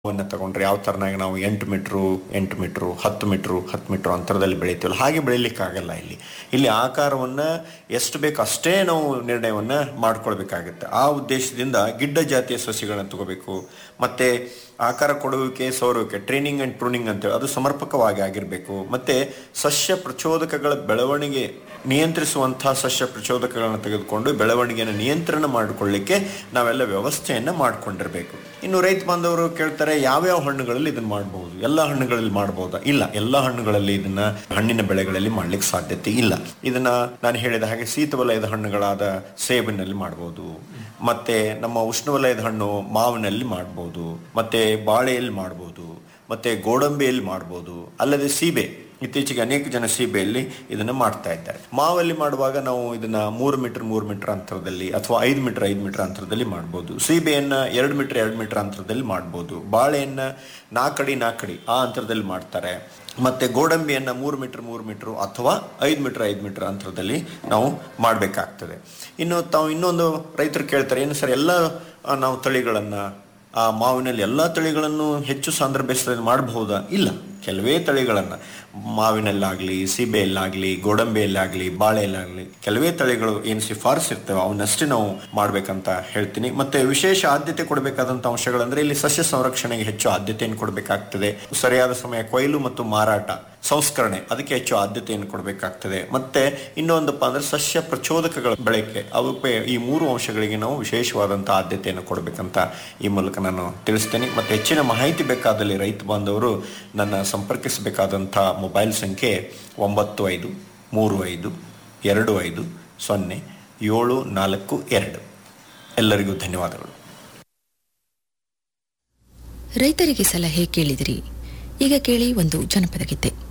ವನ್ನು ತಗೊಂಡ್ರೆ ಯಾವ ತರನಾಗಿ ನಾವು ಎಂಟು ಮೀಟ್ರು ಎಂಟು ಮೀಟ್ರು ಹತ್ತು ಮೀಟ್ರು ಹತ್ತು ಮೀಟ್ರು ಅಂತರದಲ್ಲಿ ಬೆಳಿತೀವಲ್ಲ ಹಾಗೆ ಬೆಳಿಲಿಕ್ಕಾಗಲ್ಲ ಇಲ್ಲಿ ಇಲ್ಲಿ ಆಕಾರವನ್ನ ಎಷ್ಟು ಬೇಕು ಅಷ್ಟೇ ನಾವು ನಿರ್ಣಯವನ್ನ ಮಾಡ್ಕೊಳ್ಬೇಕಾಗುತ್ತೆ ಆ ಉದ್ದೇಶದಿಂದ ಗಿಡ್ಡ ಜಾತಿಯ ಸಸಿಗಳನ್ನ ತಗೋಬೇಕು ಮತ್ತೆ ಆಕಾರ ಕೊಡುವಿಕೆ ಸೌರುವಿಕೆ ಟ್ರೈನಿಂಗ್ ಅಂಡ್ ಪ್ರೂನಿಂಗ್ ಅಂತೇಳಿ ಅದು ಸಮರ್ಪಕವಾಗಿ ಆಗಿರಬೇಕು ಮತ್ತೆ ಸಸ್ಯ ಪ್ರಚೋದಕಗಳ ಬೆಳವಣಿಗೆ ನಿಯಂತ್ರಿಸುವಂತಹ ಸಸ್ಯ ಪ್ರಚೋದಕಗಳನ್ನ ತೆಗೆದುಕೊಂಡು ಬೆಳವಣಿಗೆಯನ್ನು ನಿಯಂತ್ರಣ ಮಾಡಿಕೊಳ್ಳಿಕ್ಕೆ ನಾವೆಲ್ಲ ವ್ಯವಸ್ಥೆಯನ್ನ ಮಾಡ್ಕೊಂಡಿರ್ಬೇಕು ಇನ್ನು ರೈತ ಬಾಂಧವರು ಕೇಳ್ತಾರೆ ಯಾವ್ಯಾವ ಹಣ್ಣುಗಳಲ್ಲಿ ಇದನ್ನ ಮಾಡಬಹುದು ಎಲ್ಲ ಹಣ್ಣುಗಳಲ್ಲಿ ಮಾಡಬಹುದಾ ಇಲ್ಲ ಎಲ್ಲ ಹಣ್ಣುಗಳಲ್ಲಿ ಇದನ್ನ ಹಣ್ಣಿನ ಬೆಳೆಗಳಲ್ಲಿ ಮಾಡ್ಲಿಕ್ಕೆ ಸಾಧ್ಯತೆ ಇಲ್ಲ ಇದನ್ನ ನಾನು ಹೇಳಿದ ಹಾಗೆ ಶೀತವಲಯದ ಹಣ್ಣುಗಳಾದ ಸೇಬಿನಲ್ಲಿ ಮಾಡಬಹುದು ಮತ್ತೆ ನಮ್ಮ ಉಷ್ಣವಲಯದ ಹಣ್ಣು ಮಾವಿನಲ್ಲಿ ಮಾಡಬಹುದು ಮತ್ತೆ ಬಾಳೆಯಲ್ಲಿ ಮಾಡಬಹುದು ಮತ್ತೆ ಗೋಡಂಬಿಯಲ್ಲಿ ಮಾಡಬಹುದು ಅಲ್ಲದೆ ಸೀಬೆ ಇತ್ತೀಚೆಗೆ ಅನೇಕ ಜನ ಸೀಬೆಯಲ್ಲಿ ಇದನ್ನ ಮಾಡ್ತಾ ಇದ್ದಾರೆ ಮಾವಲ್ಲಿ ಮಾಡುವಾಗ ನಾವು ಇದನ್ನ ಮೂರು ಮೀಟರ್ ಮೂರು ಮೀಟರ್ ಅಂತರದಲ್ಲಿ ಅಥವಾ ಐದು ಮೀಟರ್ ಐದು ಮೀಟರ್ ಅಂತರದಲ್ಲಿ ಮಾಡ್ಬೋದು ಸೀಬೆಯನ್ನ ಎರಡು ಮೀಟರ್ ಎರಡು ಮೀಟರ್ ಅಂತರದಲ್ಲಿ ಮಾಡ್ಬೋದು ಬಾಳೆಯನ್ನ ನಾಲ್ಕಡಿ ನಾಲ್ಕಡಿ ಆ ಅಂತರದಲ್ಲಿ ಮಾಡ್ತಾರೆ ಮತ್ತೆ ಗೋಡಂಬಿಯನ್ನ ಮೂರು ಮೀಟರ್ ಮೂರು ಮೀಟರ್ ಅಥವಾ ಐದು ಮೀಟರ್ ಐದು ಮೀಟರ್ ಅಂತರದಲ್ಲಿ ನಾವು ಮಾಡಬೇಕಾಗ್ತದೆ ಇನ್ನು ತಾವು ಇನ್ನೊಂದು ರೈತರು ಕೇಳ್ತಾರೆ ಏನು ಸರ್ ಎಲ್ಲ ಆ, ನಾವು ತಳಿಗಳನ್ನ ಆ ಮಾವಿನಲ್ಲಿ ಎಲ್ಲ ತಳಿಗಳನ್ನು ಹೆಚ್ಚು ಸಾಂದ್ರ ಬೇಸಾಯ ಮಾಡಬಹುದಾ ಇಲ್ಲ ಕೆಲವೇ ತಳಿಗಳನ್ನ ಮಾವಿನಲ್ಲಾಗ್ಲಿ ಸೀಬೆಯಲ್ಲಾಗ್ಲಿ ಗೋಡಂಬಿಯಲ್ಲಾಗ್ಲಿ ಬಾಳೆಯಲ್ಲಾಗ್ಲಿ ಕೆಲವೇ ತಳಿಗಳು ಏನು ಶಿಫಾರಸ್ ಇರ್ತವೆ ಅವನ್ನಷ್ಟೇ ನಾವು ಮಾಡ್ಬೇಕಂತ ಹೇಳ್ತೀನಿ ಮತ್ತೆ ವಿಶೇಷ ಆದ್ಯತೆ ಕೊಡಬೇಕಾದಂತ ಅಂಶಗಳಂದ್ರೆ ಇಲ್ಲಿ ಸಸ್ಯ ಸಂರಕ್ಷಣೆಗೆ ಹೆಚ್ಚು ಆದ್ಯತೆಯನ್ನು ಕೊಡಬೇಕಾಗ್ತದೆ ಸರಿಯಾದ ಸಮಯ ಕೊಯ್ಲು ಮತ್ತು ಮಾರಾಟ ಸಂಸ್ಕರಣೆ ಅದಕ್ಕೆ ಹೆಚ್ಚು ಆದ್ಯತೆಯನ್ನು ಕೊಡಬೇಕಾಗ್ತದೆ ಮತ್ತೆ ಇನ್ನೊಂದಪ್ಪ ಅಂದ್ರೆ ಸಸ್ಯ ಪ್ರಚೋದಕಗಳ ಬಳಕೆ ಅವಕ್ಕೆ ಈ ಮೂರು ಅಂಶಗಳಿಗೆ ನಾವು ವಿಶೇಷವಾದಂತಹ ಆದ್ಯತೆಯನ್ನು ಕೊಡಬೇಕಂತ ಈ ಮೂಲಕ ನಾನು ತಿಳಿಸ್ತೇನೆ ಮತ್ತೆ ಹೆಚ್ಚಿನ ಮಾಹಿತಿ ಬೇಕಾದಲ್ಲಿ ರೈತ ಬಾಂಧವರು ನನ್ನ ಸಂಪರ್ಕಿಸಬೇಕಾದಂತಹ ಮೊಬೈಲ್ ಸಂಖ್ಯೆ ಒಂಬತ್ತು ಐದು ಮೂರು ಐದು ಎರಡು ಐದು ಸೊನ್ನೆ ಏಳು ನಾಲ್ಕು ಎರಡು ಎಲ್ಲರಿಗೂ ಧನ್ಯವಾದಗಳು ರೈತರಿಗೆ ಸಲಹೆ ಕೇಳಿದಿರಿ ಈಗ ಕೇಳಿ ಒಂದು ಜನಪದ ಗೀತೆ